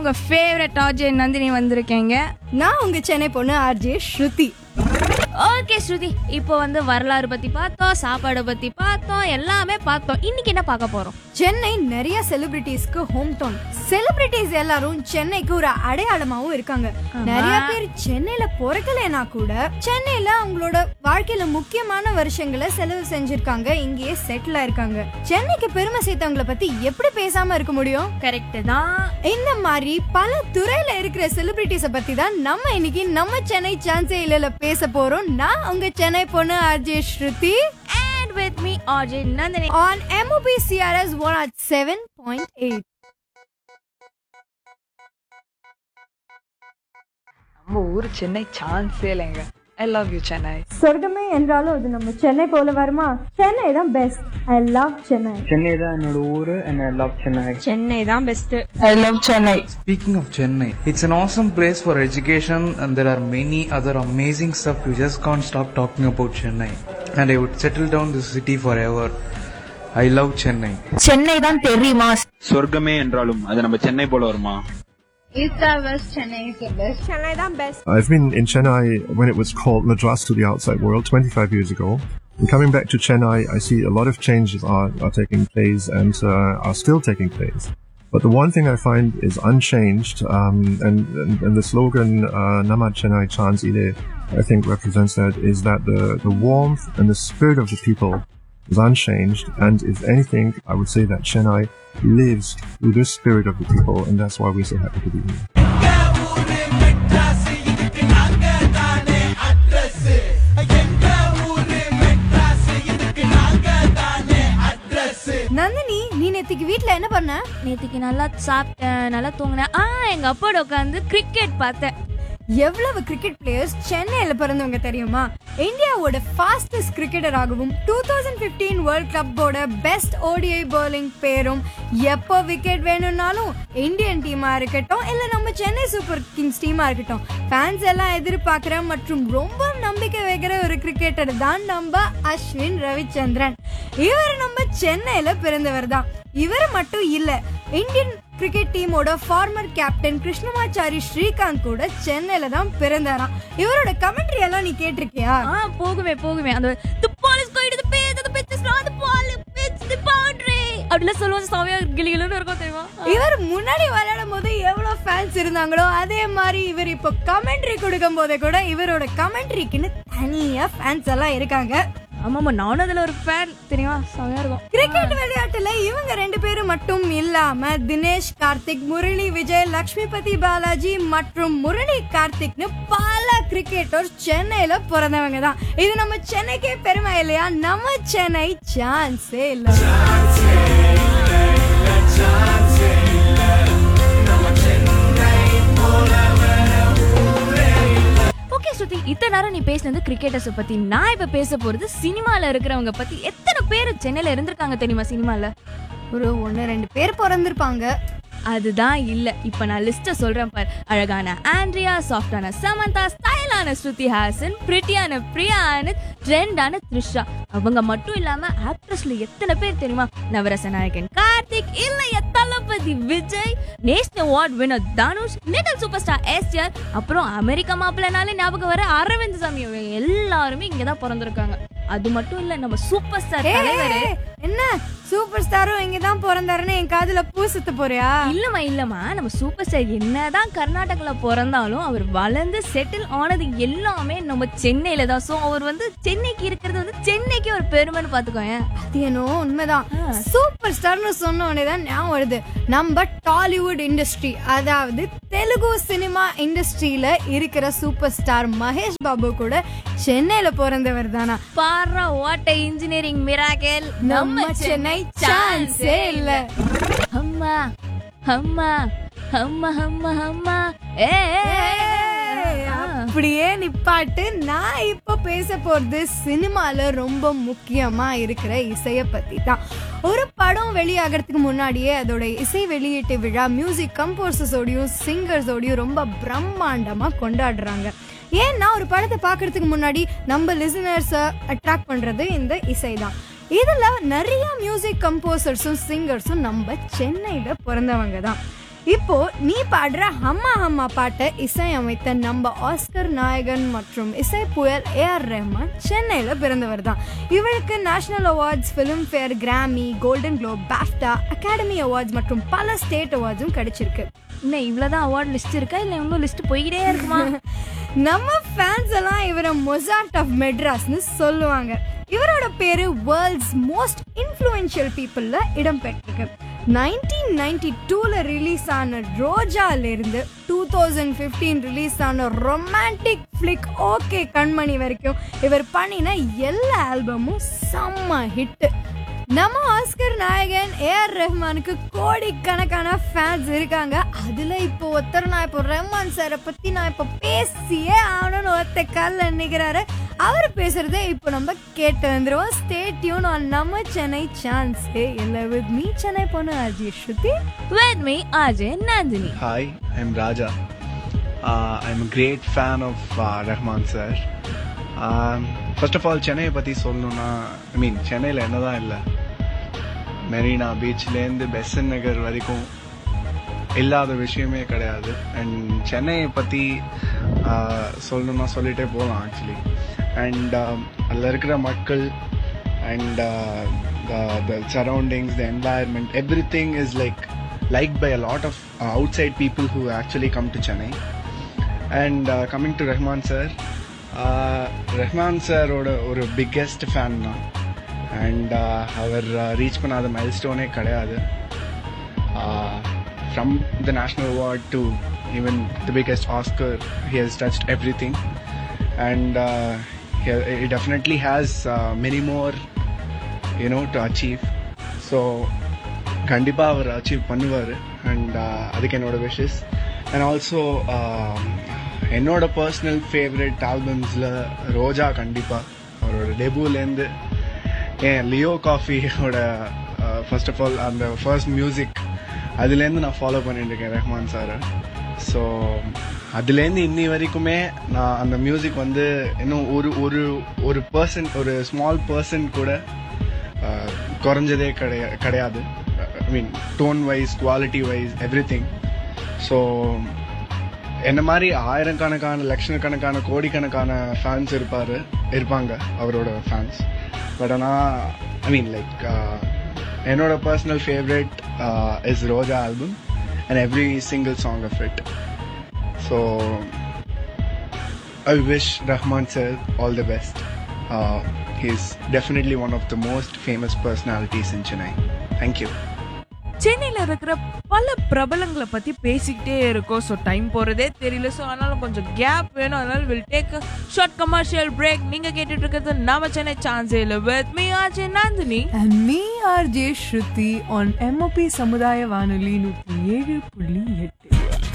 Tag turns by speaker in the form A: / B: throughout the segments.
A: உங்க favourite RJ Nandini வந்திருக்கேங்க
B: நான் உங்க சென்னை பொண்ணு ஆர்ஜே ஸ்ருதி
A: ஓகே ஸ்ருதி இப்போ வந்து வரலாறு பத்தி பார்த்தோம் சாப்பாடு பத்தி பார்த்தோம் எல்லாமே பார்த்தோம் இன்னைக்கு என்ன பார்க்க போறோம்
B: சென்னை நிறைய செலிபிரிட்டிஸ்க்கு ஹோம் டவுன் செலிபிரிட்டிஸ் எல்லாரும் சென்னைக்கு ஒரு அடையாளமாவும் இருக்காங்க நிறைய பேர் சென்னையில பிறக்கலைனா கூட சென்னையில அவங்களோட வாழ்க்கையில முக்கியமான வருஷங்களை செலவு செஞ்சிருக்காங்க இங்கேயே செட்டில் ஆயிருக்காங்க சென்னைக்கு பெருமை சேர்த்தவங்கள பத்தி எப்படி பேசாம இருக்க முடியும்
A: கரெக்ட் தான்
B: இந்த மாதிரி பல துறையில இருக்கிற செலிபிரிட்டிஸ பத்தி தான் நம்ம இன்னைக்கு நம்ம சென்னை சான்ஸே இல்லல பேச போறோம் நான் உங்க சென்னை பொண்ணு RJ Shruti
A: and with me RJ Nandini
B: on MOP CRS 107.8
C: நம்ம ஊர் சென்னை சான்ஸே இல்லைங்க ஐ லவ் யூ சென்னை
B: சொர்க்கமே என்றாலும் அது நம்ம சென்னை போல வருமா சென்னை தான் best I love Chennai
D: Chennai தான் என்னோட ஊரு and I love Chennai
A: Chennai தான் best
C: I love Chennai
E: Speaking of Chennai, it's an awesome place for education and there are many other amazing stuff. You just can't stop talking about Chennai. And I would settle down this city forever. I love Chennai.
C: Chennai தான் தெரியுமா
D: சொர்க்கமே என்றாலும் அது நம்ம சென்னை போல வருமா
F: I've been in Chennai when it was called Madras to the outside world 25 years ago. And coming back to Chennai, I see a lot of changes are, are taking place and uh, are still taking place. But the one thing I find is unchanged, um, and, and, and the slogan uh, Namad Chennai Chans Ile, I think represents that, is that the, the warmth and the spirit of the people is unchanged. And if anything, I would say that Chennai lives through the spirit of the people, and that's why we're so happy to be here.
B: Nandini நீ நேத்திக்கு வீட்ல என்ன பண்ண
A: நேத்திக்கு நல்லா சாப்பிட்டேன் நல்லா தூங்கினேன் ஆ எங்க அப்பாவோட உட்காந்து கிரிக்கெட் பார்த்தேன்
B: எவ்வளவு கிரிக்கெட் பிளேயர்ஸ் சென்னையில பிறந்தவங்க தெரியுமா இந்தியாவோட ஃபாஸ்டஸ்ட் கிரிக்கெட்டர் ஆகவும் டூ தௌசண்ட் பிப்டீன் வேர்ல்ட் கப்போட பெஸ்ட் ஓடிஐ பவுலிங் பேரும் எப்போ விக்கெட் வேணும்னாலும் இந்தியன் டீமா இருக்கட்டும் இல்ல நம்ம சென்னை சூப்பர் கிங்ஸ் டீமா இருக்கட்டும் ஃபேன்ஸ் எல்லாம் எதிர்பார்க்கிற மற்றும் ரொம்ப நம்பிக்கை வைக்கிற ஒரு கிரிக்கெட்டர் தான் நம்ம அஸ்வின் ரவிச்சந்திரன் இவர் நம்ம சென்னையில பிறந்தவர் தான் இவர் மட்டும் இல்ல இந்தியன் கிரிக்கெட் டீமோட ஃபார்மர் கேப்டன் கிருஷ்ணமாச்சாரி ஸ்ரீகாந்த் கூட சென்னையில தான் பிறந்தாராம் இவரோட கமெண்ட்ரி எல்லாம் நீ கேட்டிருக்கியா
A: ஆ போகுமே போகுமே அந்த the ball is going to the pitch the pitch is not the ball it's the boundary அப்படிலாம் சொல்லுவாங்க சாமியா கிளிகளுன்னு இருக்கும் தெரியுமா
B: இவர் முன்னாடி விளையாடும் போது எவ்வளவு ஃபேன்ஸ் இருந்தாங்களோ அதே மாதிரி இவர் இப்போ கமெண்ட்ரி கொடுக்கும் போதே கூட இவரோட கமெண்ட்ரிக்குன்னு தனியா ஃபேன்ஸ் எல்லாம் இருக்காங்க
A: ஆமாமா நானும் அதுல ஒரு ஃபேன் தெரியுமா செமையா இருக்கும்
B: கிரிக்கெட் விளையாட்டுல இவங்க ரெண்டு பேரும் மட்டும் இல்லாம தினேஷ் கார்த்திக் முரளி விஜய் லக்ஷ்மிபதி பாலாஜி மற்றும் முரளி கார்த்திக்னு பல கிரிக்கெட்டர் சென்னையில பிறந்தவங்க தான் இது நம்ம சென்னைக்கே பெருமை இல்லையா நம்ம சென்னை சான்ஸே இல்ல
A: ஓகே ஸ்ருதி இத்தனை நேரம் நீ பேசினது கிரிக்கெட்டர்ஸ் பத்தி நான் இப்ப பேச போறது சினிமால இருக்கிறவங்க பத்தி எத்தனை பேர் சென்னையில இருந்திருக்காங்க தெரியுமா சினிமால
B: ஒரு ஒன்னு ரெண்டு பேர் பிறந்திருப்பாங்க
A: அதுதான் இல்ல இப்ப நான் லிஸ்ட சொல்றேன் பார் அழகான ஆண்ட்ரியா சாஃப்டான சமந்தா ஸ்டைலான ஸ்ருதி ஹாசன் பிரிட்டியான பிரியா ஆனந்த் ட்ரெண்டான த்ரிஷா அவங்க மட்டும் இல்லாம ஆக்ட்ரஸ்ல எத்தனை பேர் தெரியுமா நவரச நாயகன் கார்த்திக் இல்லைய Thalapathy Vijay national award winner Dhanush little superstar STR அப்புறம் அமெரிக்கா மாப்பிள்ளனாலே ஞாபகம் வர அரவிந்த் சாமி இவங்க எல்லாருமே இங்கதான் பிறந்திருக்காங்க அது மட்டும் இல்ல நம்ம சூப்பர் ஸ்டார் தலைவர்
B: ஏய், என்ன சூப்பர் ஸ்டாரும் இங்க தான் பிறந்தாருன்னு என் காதுல பூ சுத்த போறியா
A: இல்லம்மா இல்லம்மா நம்ம சூப்பர் ஸ்டார் என்னதான் கர்நாடகால பிறந்தாலும் அவர் வளர்ந்து செட்டில் ஆனது எல்லாமே நம்ம சென்னையில தான் சோ அவர் வந்து சென்னைக்கு இருக்கிறது வந்து சென்னைக்கு ஒரு பெருமைன்னு பாத்துக்கோங்க
B: அது என்னவோ உண்மைதான் சூப்பர் ஸ்டார்னு சொன்ன உடனே தான் ஞாபகம் வருது நம்ம டாலிவுட் இண்டஸ்ட்ரி அதாவது தெலுங்கு சினிமா இண்டஸ்ட்ரியில இருக்கிற சூப்பர் ஸ்டார் மகேஷ் பாபு கூட சென்னையில பிறந்தவர் தானா
A: பாரா வாட் இன்ஜினியரிங் மிராக்கல்
B: நம்ம சென்னை சான்ஸே இல்ல
A: அம்மா அம்மா அம்மா அம்மா அம்மா ஏ
B: ஏய், அப்படியே நிப்பாட்டு நான் இப்ப பேச போறது சினிமால ரொம்ப முக்கியமா இருக்கிற இசைய பத்தி தான் ஒரு படம் வெளியாகிறதுக்கு முன்னாடியே அதோட இசை வெளியீட்டு விழா மியூசிக் கம்போசர்ஸோடையும் சிங்கர்ஸோடையும் ரொம்ப பிரம்மாண்டமா கொண்டாடுறாங்க ஏன்னா ஒரு படத்தை பார்க்கறதுக்கு முன்னாடி நம்ம லிசனர்ஸை அட்ராக்ட் பண்றது இந்த இசை தான் இதுல நிறைய மியூசிக் கம்போசர்ஸும் சிங்கர்ஸும் நம்ம சென்னையில பிறந்தவங்க தான் இப்போ நீ பாடுற ஹம்மா ஹம்மா பாட்டை இசையமைத்த நம்ம ஆஸ்கர் நாயகன் மற்றும் இசை புயல் ஏ ஆர் ரஹ்மான் சென்னையில பிறந்தவர் தான் இவருக்கு national awards Filmfare Grammy Golden Globe BAFTA Academy awards மற்றும் பல ஸ்டேட் அவார்ட்ஸும் கிடைச்சிருக்கு
A: இன்னும் இவ்வளவுதான் அவார்ட் லிஸ்ட் இருக்கா இல்ல இன்னும் லிஸ்ட் போய்கிட்டே இருக்குமா
B: நம்ம ஃபேன்ஸ் எல்லாம் இவரை மொசார்ட் ஆஃப் மெட்ராஸ்னு சொல்லுவாங்க இவரோட பேரு வேர்ல்ட்ஸ் மோஸ்ட் இன்ஃப்ளூயன்ஷியல் பீப்புளில் இடம்பெற்றிருக்கு நைன்டீன் நைன்டி டூவில் ரிலீஸ் ஆன ரோஜால இருந்து டூ தௌசண்ட் ஃபிஃப்டீன் ரிலீஸ் ஆன ரொமான்டிக் ஃப்ளிக் ஓகே கண்மணி வரைக்கும் இவர் பண்ணின எல்லா ஆல்பமும் செம்ம ஹிட்டு நம்ம ஆஸ்கர் நாயகன் ஏஆர் ரஹ்மானுக்கு கோடிக்கணக்கான ஃபேன்ஸ் இருக்காங்க அதுல இப்போ ஒருத்தர் நான் இப்போ ரஹ்மான் சாரை பத்தி நான் இப்போ பேசியே ஆகணும்னு ஒருத்த காலில் நிற்கிறாரு அவர் பேசுறதே இப்போ நம்ம கேட்டு வந்துருவோம் ஸ்டே டியூன் ஆன் நம்ம சென்னை சான்ஸ் இல்லை வித் மீ சென்னை பொண்ணு அஜய் ஸ்ருதி
A: with me Ajay Nandini
G: Hi, I'm Raja. Uh, I'm a great fan of uh, Rahman sir. Um, first of all, சென்னையை பற்றி சொல்லணும்னா ஐ மீன் சென்னையில் என்னதான் இல்லை மெரினா பீச்லேருந்து பெசன் நகர் வரைக்கும் இல்லாத விஷயமே கிடையாது அண்ட் சென்னையை பற்றி சொல்லணும்னா சொல்லிட்டே போகலாம் ஆக்சுவலி அண்ட் அதில் இருக்கிற மக்கள் and the surroundings the environment everything is like like by a lot of outside people who actually come to Chennai and coming to Rahman sir Rahman சாரோட ஒரு பிக்கெஸ்ட் ஃபேன் தான் அண்ட் அவர் ரீச் பண்ணாத மைல் ஸ்டோனே கிடையாது from the national award to even the biggest Oscar he has touched everything and he definitely has uh, many more you know to achieve so கண்டிப்பாக அவர் அச்சீவ் பண்ணுவார் and அதுக்கு என்னோட விஷஸ் அண்ட் ஆல்சோ என்னோட personal favourite ஆல்பம்ஸில் ரோஜா கண்டிப்பாக அவரோட டெபுலேருந்து ஏன் லியோ காஃபியோட ஃபர்ஸ்ட் ஆஃப் ஆல் அந்த ஃபர்ஸ்ட் மியூசிக் அதுலேருந்து நான் ஃபாலோ பண்ணிட்டு இருக்கேன் ரஹ்மான் சாரை ஸோ அதுலேருந்து இன்னி வரைக்குமே நான் அந்த மியூசிக் வந்து இன்னும் ஒரு ஒரு ஒரு பர்சன் ஒரு ஸ்மால் பர்சன் கூட அஹ், குறைஞ்சதே கிடையா கிடையாது I mean tone wise quality wise everything so என்ன மாதிரி ஆயிரக்கணக்கான லட்சக்கணக்கான கோடிக்கணக்கான ஃபேன்ஸ் இருப்பார் இருப்பாங்க அவரோட ஃபேன்ஸ் பட் ஆனால் ஐ மீன் லைக் என்னோட personal favourite is Roja album and every single song of it so I wish Rahman sir all the best. Uh, he's definitely one of the most famous personalities in Chennai. Thank you.
H: சென்னையில இருக்கிற பல பிரபலங்களை பத்தி பேசிக்கிட்டே இருக்கோம் so time போறதே தெரியல so அதனால கொஞ்சம் கேப் வேணும் அதனால will take short commercial break நீங்க கேட்டுட்டு இருக்கிறது நாம சென்னை சான்ஸே இல்லை வித் மீ ஆச்சு Nandini
I: And me, RJ Shruti, on MOP சமுதாய வானொலி நூற்றி ஏழு புள்ளி எட்டு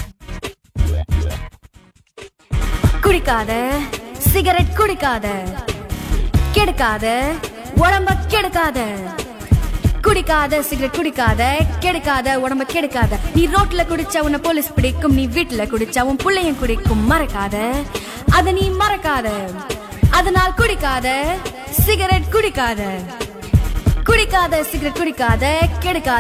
J: குடிக்காத சிகரெட் குடிக்காத கெடுக்காத உடம்ப கெடுக்காத குடிக்காத சிகரெட் குடிக்காத கெடுக்காத உடம்ப கெடுக்காத நீ ரோட்ல குடிச்சா உன்னை போலீஸ் பிடிக்கும் நீ வீட்டுல குடிச்சா உன் புள்ளையும் குடிக்கும் மறக்காத அத நீ மறக்காத அதனால் குடிக்காத சிகரெட் குடிக்காத குடிக்காத சிகரெட் குடிக்காத கெடுக்காத